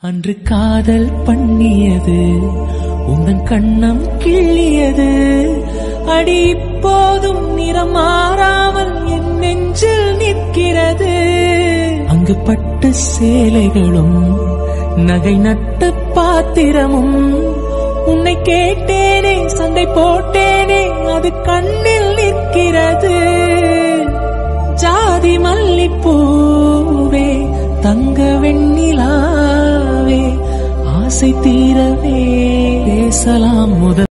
அன்று காதல் பண்ணியது உந்தன் கண்ணம் கிள்ளியது அடி இப்போதும் நிறம் மாறாமல் என் நெஞ்சில் நிற்கிறது அங்கு பட்டு சேலைகளும் நகை நட்ட பாத்திரமும் உன்னை கேட்டேனே சண்டை போட்டேனே அது கண்ணில் நிற்கிறது ஜாதி மல்லிப்பூவே தங்க வெண்ணிலாவே ஆசை தீரவே பேசலாம் முதல்